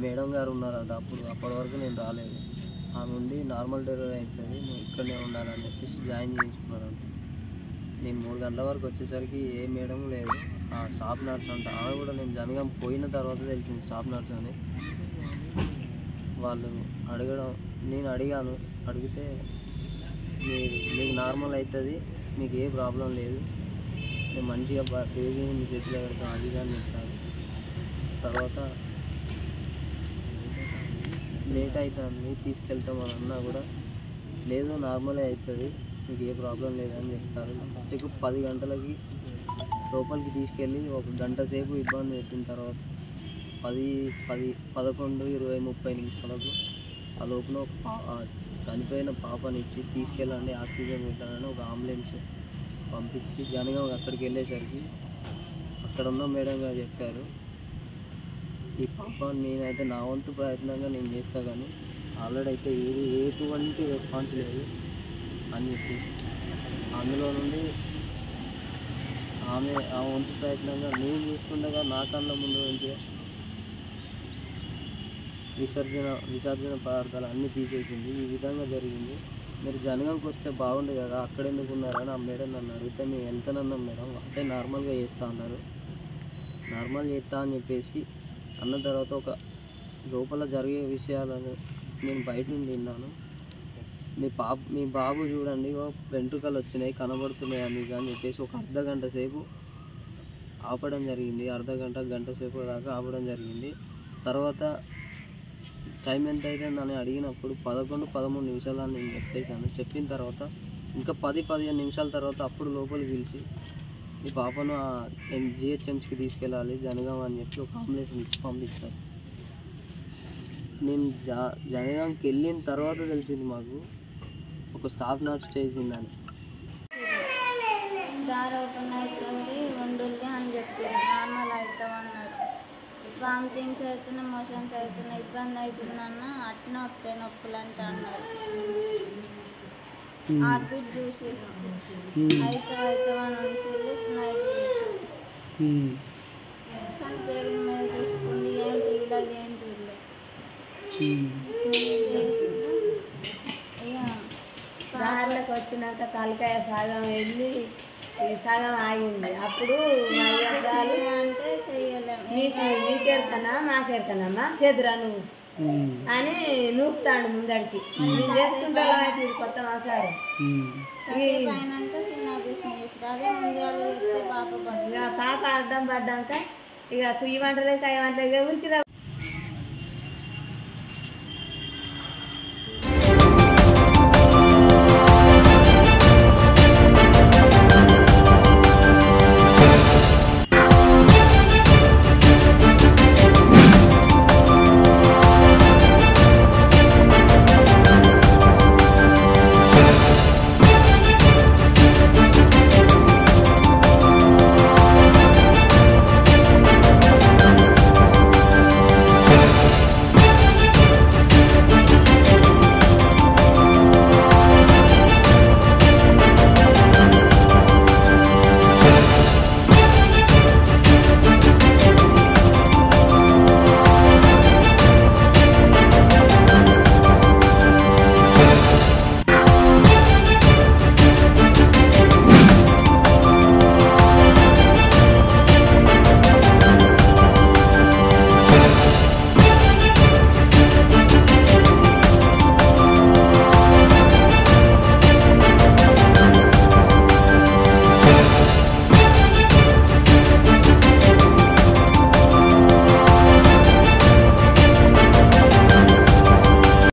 madam గారు ఉన్నారట అప్పుడు అప్పటి వరకు నేను రాలేదు ఆమె ఉండి నార్మల్ డెలివరీ అవుతుంది నువ్వు ఇక్కడనే ఉండాలని చెప్పేసి జాయిన్ చేయించుకున్నారంట నేను మూడు గంటల వరకు వచ్చేసరికి ఏ మేడం లేదు ఆ స్టాఫ్ నర్స్ అంట ఆమె కూడా నేను జనగం పోయిన తర్వాత తెలిసింది స్టాఫ్ నర్స్ అని వాళ్ళు అడగడం నేను అడిగాను అడిగితే మీరు మీకు నార్మల్ అవుతుంది మీకు ఏ ప్రాబ్లం లేదు నేను మంచిగా బా- బేబీని మీ చేతిలో పెడతాను అది ఇది అని చెప్పాను తర్వాత లేట్ అవుతుంది తీసుకెళ్తామని అన్నా కూడా లేదు నార్మలే అవుతుంది మీకు ఏ ప్రాబ్లం లేదని చెప్తారు లాస్ట్కు పది గంటలకి లోపలికి తీసుకెళ్ళి ఒక గంట సేపు ఇబ్బంది పెట్టిన తర్వాత పది పది పదకొండు ఇరవై ముప్పై నిమిషాలకు ఆ లోపల ఒక పా ఆ చనిపోయిన పాపనిచ్చి తీసుకెళ్ళండి ఆక్సిజన్ పెట్టాలని ఒక అంబులెన్స్ పంపించి జనగాం అక్కడికి వెళ్ళేసరికి అక్కడ ఉన్న మేడం గారు చెప్పారు ఈ పాప నేనైతే నా వంతు ప్రయత్నంగా నేను చేస్తా కానీ ఆల్రెడీ అయితే ఏది ఎటువంటి రెస్పాన్స్ లేదు అని చెప్పేసి అందులో నుండి ఆమె ఆ వంతు ప్రయత్నంగా నేను చూస్తుండగా నా కళ్ళ ముందు నుంచి విసర్జన విసర్జన పదార్థాలు అన్నీ తీసేసింది ఈ విధంగా జరిగింది మీరు జనగంకి వస్తే బాగుండు కదా అక్కడ ఎందుకు ఉన్నారని ఆ మేడం నన్ను అడిగితే మేము వెళ్తానన్నాం మేడం అంటే నార్మల్గా చేస్తా అన్నారు నార్మల్ చేస్తా అని చెప్పేసి అన్న తర్వాత ఒక లోపల జరిగే విషయాలను నేను బయట నుండి విన్నాను మీ పాప మీ బాబు చూడండి ఓ వెంట్రుకలు వచ్చినాయి కనబడుతున్నాయి అని అని చెప్పేసి ఒక అర్ధ గంట సేపు ఆపడం జరిగింది అర్ధ గంట గంట సేపు దాకా ఆపడం జరిగింది తర్వాత టైం ఎంత అవుతుందని అడిగినప్పుడు పదకొండు పదమూడు నిమిషాలు అని నేను చెప్పేశాను చెప్పిన తర్వాత ఇంకా పది పదిహేను నిమిషాల తర్వాత అప్పుడు లోపలికి పిలిచి ఈ పాపను జిహెచ్ఎంసీకి తీసుకెళ్ళాలి జనగాం అని చెప్పి ఒక అంబులెన్స్ ఇచ్చి పంపించారు నేను జా జనగాంకి వెళ్ళిన తర్వాత తెలిసింది మాకు ఒక స్టాఫ్ నర్స్ చేసిందని దారి ఓపెన్ అవుతుంది ఉండుల్లి అని చెప్పారు నార్మల్ అవుతామన్నారు వామిటింగ్స్ అవుతున్నాయి మోషన్స్ అవుతున్నాయి ఇబ్బంది అవుతుందన్న అట్నే వస్తాయి నొప్పులు అంటే అన్నారు హార్ట్బీట్ చూసి అయితే అవుతామని ఉంచి స్మైల్ చేసి కానీ పేరు మీద తీసుకుంది ఏం తీయాలి ఏం చూడలేదు చేసి ఇక దారిలోకి వచ్చినాక తలకాయ సగం వెళ్ళి ఈ సగం ఆగింది అప్పుడు మా అబ్బాయి అంటే చెయ్యలేము నీకు నీకెళ్తానా నాకెళ్తానమ్మా చేదురా నువ్వు అని నూపుతాడు ముందడికి నేను చేసుకుంటా ఇది కొత్త మసాలా కాసేపు అయినాక చిన్న ఆపరేషన్ చేసి అదే ముందుగా చెప్తే పాప బంద్ ఇక పాప అడ్డం పడ్డాక ఇక కుయ్యి వంటలేక అయ్యి వంటలేక ఉరికి